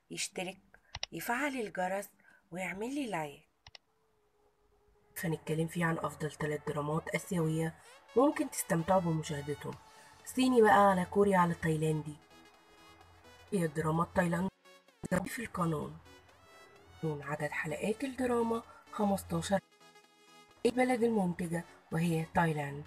يشترك يفعل الجرس ويعمل لي لايك فنتكلم فيه عن أفضل ثلاث درامات آسيوية ممكن تستمتعوا بمشاهدتهم صيني بقى على كوري على تايلاندي هي الدراما التايلاندية في القانون من عدد حلقات الدراما 15 البلد المنتجة وهي تايلاند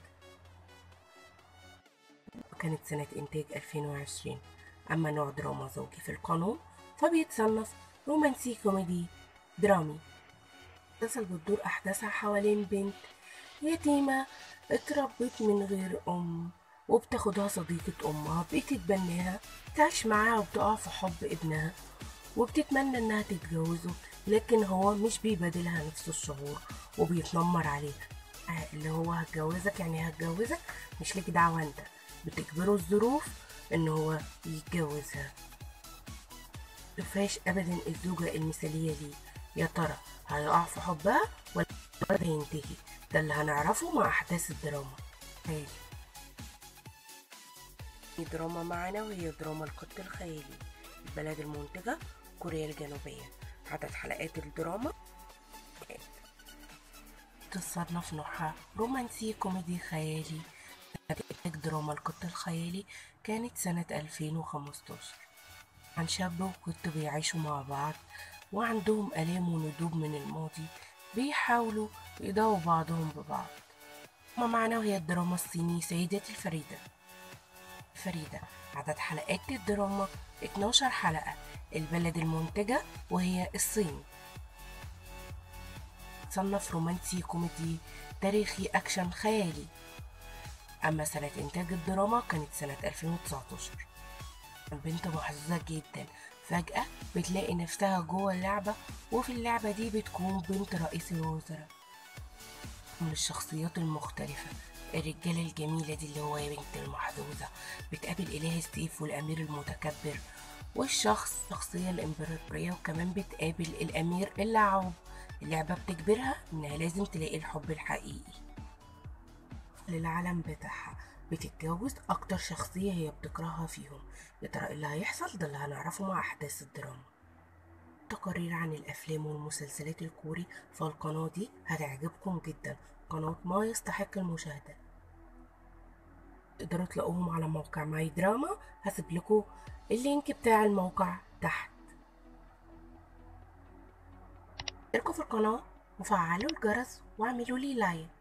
وكانت سنة إنتاج 2020 أما نوع دراما زوجي في القانون فبيتصنف رومانسي كوميدي درامي المسلسل بتدور أحداثها حوالين بنت يتيمة اتربت من غير أم وبتاخدها صديقة أمها بتتبناها تعيش معاها وبتقع في حب ابنها وبتتمنى إنها تتجوزه لكن هو مش بيبادلها نفس الشعور وبيتنمر عليها آه، اللي هو هتجوزك يعني هتجوزك مش ليك دعوة انت بتجبره الظروف ان هو يتجوزها مفيهاش ابدا الزوجة المثالية ليه يا ترى هيقع في حبها ولا هينتهي ده اللي هنعرفه مع احداث الدراما هاي دراما معنا وهي دراما القط الخيالي البلد المنتجة كوريا الجنوبية عدد حلقات الدراما تصنف نوعها رومانسي كوميدي خيالي إنتاج دراما القط الخيالي كانت سنة 2015 عن شاب وقط بيعيشوا مع بعض وعندهم آلام وندوب من الماضي بيحاولوا يداووا بعضهم ببعض ما معناه هي الدراما الصيني سيداتي الفريدة فريدة عدد حلقات الدراما 12 حلقة البلد المنتجة وهي الصين صنف رومانسي كوميدي تاريخي أكشن خيالي أما سنة إنتاج الدراما كانت سنة 2019 البنت محظوظة جدا فجأة بتلاقي نفسها جوه اللعبة وفي اللعبة دي بتكون بنت رئيس الوزراء من الشخصيات المختلفة الرجالة الجميلة دي اللي هو يا بنت المحظوظة بتقابل إله ستيف والأمير المتكبر والشخص الشخصية الإمبراطورية وكمان بتقابل الأمير اللعوب اللعبة بتجبرها إنها لازم تلاقي الحب الحقيقي للعالم بتاعها بتتجوز أكتر شخصية هي بتكرهها فيهم يا ترى إيه اللي هيحصل ده اللي هنعرفه مع أحداث الدراما تقارير عن الأفلام والمسلسلات الكوري فالقناة دي هتعجبكم جدا قناة ما يستحق المشاهدة تقدروا تلاقوهم على موقع ماي دراما هسيب لكم اللينك بتاع الموقع تحت اشتركوا في القناة وفعلوا الجرس واعملوا لي لايك